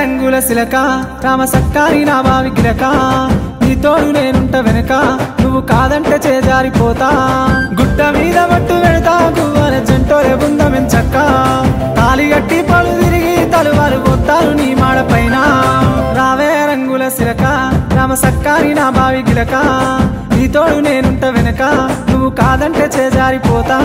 రంగుల సిలక రామ సక్కారి నా బావి గిలక నీ తోడు నేనుంట వెనక నువ్వు కాదంటే చేజారిపోతా గుట్ట మీద మట్టు వెళతా గువ్వల జంటోరే బృందమెంచక్క తాలి గట్టి పలు తిరిగి తలువాలు పోతారు నీ మాడ పైన రావే రంగుల సిలక రామ సక్కారి నా బావి గిలక నీ తోడు నేనుంట వెనక నువ్వు కాదంటే చేజారిపోతా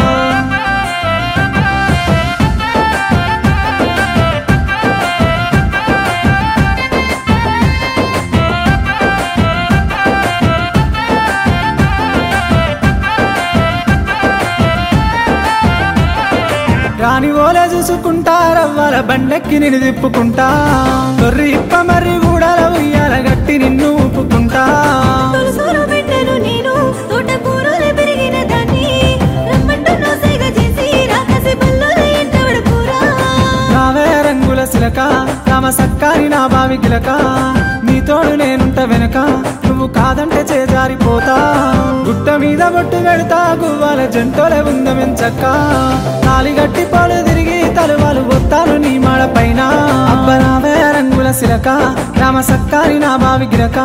రాని ఓలే చూసుకుంటా రవ్వాల బండెక్కి నిన్ను తిప్పుకుంటా తొర్రి ఇప్ప మర్రి గూడాల ఉయ్యాల గట్టి నిన్ను ఊపుకుంటా తొలిసూరు బిడ్డను నేను తోటకూరలే పెరిగిన దాన్ని రమ్మంటున్న సేగ చేసి రాకసి బల్లుల ఎంట పడుకోరా రావే రంగుల సిలక రామ సక్కారి నా బావి గిలక నీ తోడు నేనుంట వెనక నువ్వు కాదంటే చేజారిపోతా గుట్ట మీద బొట్టు పెడతా గువ్వాల జంటోలే ఉందమెంచక్క తాలి గట్టి పాలు తిరిగి తలువాలు బొత్తాను నీ మాడ పైన అబ్బ రావే రంగుల సిలక రామ సక్కారి నా బావి గిలక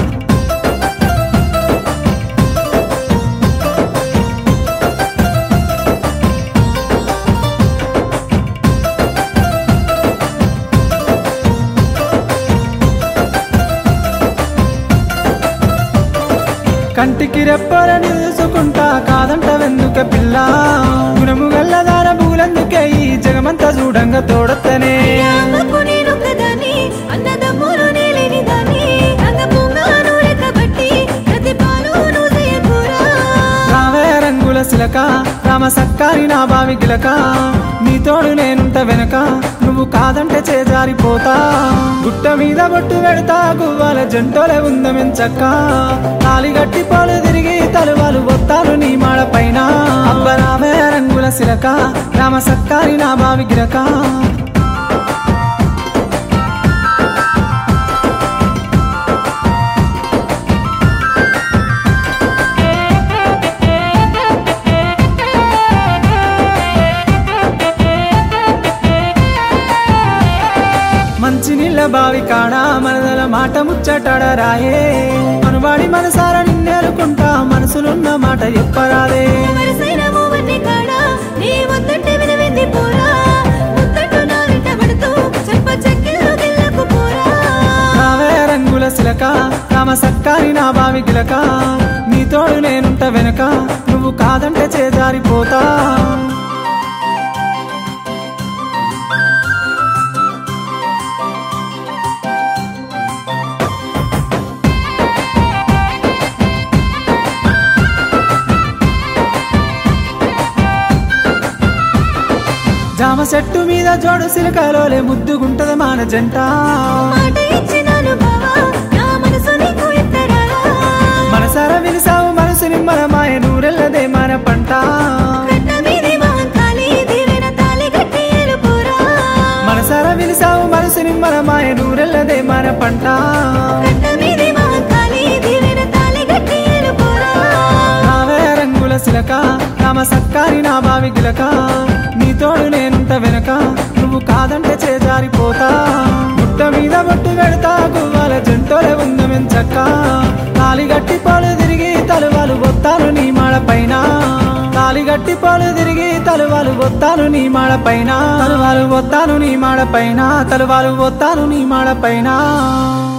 కంటికి రెప్పలని చూసుకుంటా కాదంట వెందుక పిల్ల గుణము గల్లదార బుగులందుకే ఈ జగమంతా చూడంగా తోడత్తనే అమ్మకు నేను ఒకదాన్ని అన్నదమ్ములు నేలేని దాన్ని రంగ పొంగాను లెక్కబట్టి ప్రతి పాలు నువ్వు చేయకూరా రావే రంగుల సిలక రామ సక్కారి నా బావి గిలక నీ తోడు నేనుంట వెనక నువ్వు కాదంటే చేజారిపోతా గుట్ట మీద బొట్టు పెడతా గువ్వాల జంటోలే ఉందమెంచక్క తాలి గట్టి పాలు తిరిగి తలువాలు బొత్తాలు నీ మాడ పైన అబ్బ రావే రంగుల సిలక రామ సక్కారి నా బావి గిలక మంచి నీళ్ళ బావి కాడ మనదల మాట ముచ్చటాడ రాయే మనువాడి మనసార నిన్నేరుకుంటా మనసులున్న మాట చెప్పరాదే వరసైన మూవన్ని కాడ నీ వద్దంటే వినవింది పోరా ముద్దట్టు నా వెంట పడుతూ చెప్ప చెక్కిళ్ళు గిల్లకు పోరా రావే రంగుల సిలక రామ సక్కారి నా బావి గిలక నీ తోడు నేనుంట వెనక నువ్వు కాదంటే చేజారిపోతా జామ చెట్టు మీద జోడు సిలకలోలే ముద్దుగుంటది మాన జంట మాట ఇచ్చినాను బావా నా మనసు నీకు ఎత్తరాలా మనసార విలిసావు మనసు నిమ్మల మాయ నూరెల్లదే మన పంట కట్ట మీది మహంకాళి దీవెన తాళి కట్టి ఏలుకోరా మనసార విలిసావు మనసు నిమ్మల మాయ నూరెల్లదే మన పంట కట్ట మీది మహంకాళి దీవెన తాళి కట్టి ఏలుకోరా రావే రంగుల సిలక రామ సక్కారి నా బావి గిలక నీ తోడు నేనుంట వెనక నువ్వు కాదంటే చేజారిపోతా గుట్ట మీద బొట్టు పెడతా గువ్వాల జంటోలే ఉందమెంచక్క తాలి గట్టి పాలు తిరిగి తలువాలు బొత్తాను నీ మాడ పైన తాలి గట్టి పాలు తిరిగి తలువాలు బొత్తాను నీ మాడ పైన తలువాలు బొత్తాను నీ మాడ పైన తలువాలు బొత్తాను నీ మాడ పైన